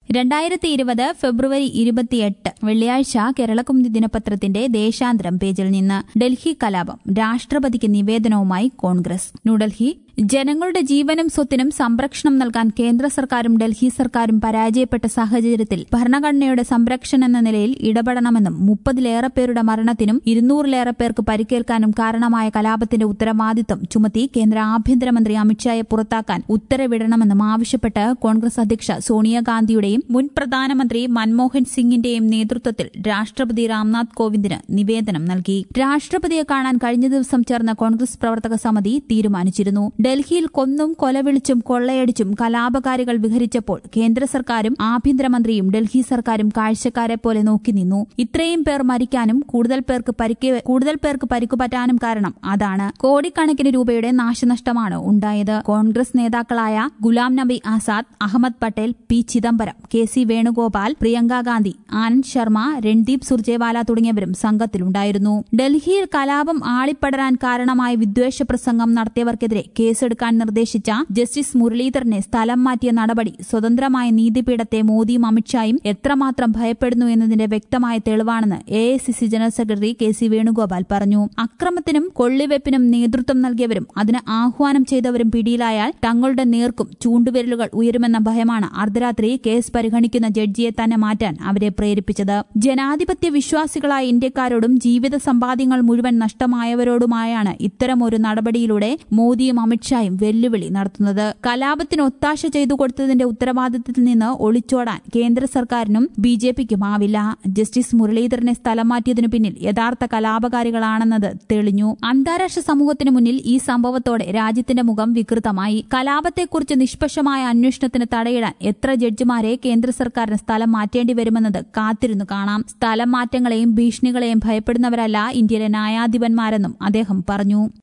രണ്ടായിരത്തി ഇരുപത് ഫെബ്രുവരി ഇരുപത്തിയെട്ട് വെള്ളിയാഴ്ച കേരളകുമുദി ദിനപത്രത്തിന്റെ ദേശാന്തരം പേജിൽ നിന്ന് ഡൽഹി കലാപം രാഷ്ട്രപതിക്ക് നിവേദനവുമായി കോൺഗ്രസ് ന്യൂഡൽഹി ജനങ്ങളുടെ ജീവനും സ്വത്തിനും സംരക്ഷണം നൽകാൻ കേന്ദ്ര സർക്കാരും ഡൽഹി സർക്കാരും പരാജയപ്പെട്ട സാഹചര്യത്തിൽ ഭരണഘടനയുടെ സംരക്ഷണം എന്ന നിലയിൽ ഇടപെടണമെന്നും മുപ്പതിലേറെ പേരുടെ മരണത്തിനും ഇരുന്നൂറിലേറെ പേർക്ക് പരിക്കേൽക്കാനും കാരണമായ കലാപത്തിന്റെ ഉത്തരവാദിത്തം ചുമത്തി കേന്ദ്ര ആഭ്യന്തരമന്ത്രി അമിത്ഷായെ പുറത്താക്കാൻ ഉത്തരവിടണമെന്നും ആവശ്യപ്പെട്ട് കോൺഗ്രസ് അധ്യക്ഷ സോണിയാഗാന്ധിയുടെയും മുൻ പ്രധാനമന്ത്രി മൻമോഹൻ സിംഗിന്റെയും നേതൃത്വത്തിൽ രാഷ്ട്രപതി രാംനാഥ് കോവിന്ദിന് നിവേദനം നൽകി രാഷ്ട്രപതിയെ കാണാൻ കഴിഞ്ഞ ദിവസം ചേർന്ന കോൺഗ്രസ് പ്രവർത്തക സമിതി തീരുമാനിച്ചിരുന്നു ഡൽഹിയിൽ കൊന്നും കൊലവിളിച്ചും കൊള്ളയടിച്ചും കലാപകാരികൾ വിഹരിച്ചപ്പോൾ കേന്ദ്ര സർക്കാരും ആഭ്യന്തരമന്ത്രിയും ഡൽഹി സർക്കാരും കാഴ്ചക്കാരെ പോലെ നോക്കി നിന്നു ഇത്രയും പേർ മരിക്കാനും കൂടുതൽ പേർക്ക് പരിക്ക് കൂടുതൽ പേർക്ക് പരിക്കുപറ്റാനും കാരണം അതാണ് കോടിക്കണക്കിന് രൂപയുടെ നാശനഷ്ടമാണ് ഉണ്ടായത് കോൺഗ്രസ് നേതാക്കളായ Ghulam Nabi Azad Ahmed Patel P Chidambaram K C Venugopal Priyanka Gandhi Anand Sharma Randeep Surjewala തുടങ്ങിയവരും സംഘത്തിലുണ്ടായിരുന്നു ഡൽഹിയിൽ കലാപം ആളിപ്പടരാൻ കാരണമായ വിദ്വേഷ പ്രസംഗം നടത്തിയവർക്കെതിരെ കേസെടുക്കാൻ നിർദ്ദേശിച്ച ജസ്റ്റിസ് മുരളീധരനെ സ്ഥലം മാറ്റിയ നടപടി സ്വതന്ത്രമായ നീതിപീഠത്തെ മോദിയും അമിത്ഷായും എത്രമാത്രം ഭയപ്പെടുന്നു എന്നതിന്റെ വ്യക്തമായ തെളിവാണെന്ന് A general secretary K C Venugopal പറഞ്ഞു അക്രമത്തിനും കൊള്ളിവെപ്പിനും നേതൃത്വം നൽകിയവരും അതിന് ആഹ്വാനം ചെയ്തവരും പിടിയിലായാൽ തങ്ങളുടെ നേർക്കും ചൂണ്ടുവിരലുകൾ ഉയരുമെന്ന ഭയമാണ് അർദ്ധരാത്രി കേസ് പരിഗണിക്കുന്ന ജഡ്ജിയെ തന്നെ മാറ്റാൻ അവരെ പ്രേരിപ്പിച്ചത് ജനാധിപത്യ വിശ്വാസികളായ ഇന്ത്യക്കാരോടും ജീവിത സമ്പാദ്യങ്ങൾ മുഴുവൻ നഷ്ടമായവരോടുമായാണ് ഇത്തരമൊരു നടപടിയിലൂടെ മോദിയും അമിത്ഷായും വെല്ലുവിളി നടത്തുന്നത് കലാപത്തിന് ഒത്താശ ചെയ്തു കൊടുത്തതിന്റെ ഉത്തരവാദിത്തത്തിൽ നിന്ന് ഒളിച്ചോടാൻ കേന്ദ്ര സർക്കാരിനും ബി ജെ പിക്കും ആവില്ല ജസ്റ്റിസ് മുരളീധരനെ സ്ഥലം മാറ്റിയതിനു പിന്നിൽ യഥാർത്ഥ കലാപകാരികളാണെന്നത് തെളിഞ്ഞു അന്താരാഷ്ട്ര സമൂഹത്തിനു മുന്നിൽ ഈ സംഭവത്തോടെ രാജ്യത്തിന്റെ മുഖം വികൃതമായി കലാപത്തെക്കുറിച്ച് നിഷ്പക്ഷമായ അന്വേഷണത്തിന് തടയിടാൻ എത്ര ജഡ്ജിമാരെ കേന്ദ്ര സർക്കാരിന് സ്ഥലം മാറ്റേണ്ടി വരുമെന്നത് കാത്തിരുന്നു കാണാം സ്ഥലം മാറ്റങ്ങളെയും ഭീഷണികളെയും ഭയപ്പെടുന്നവരല്ല ഇന്ത്യയിലെ ന്യായാധിപന്മാരെന്നും അദ്ദേഹം പറഞ്ഞു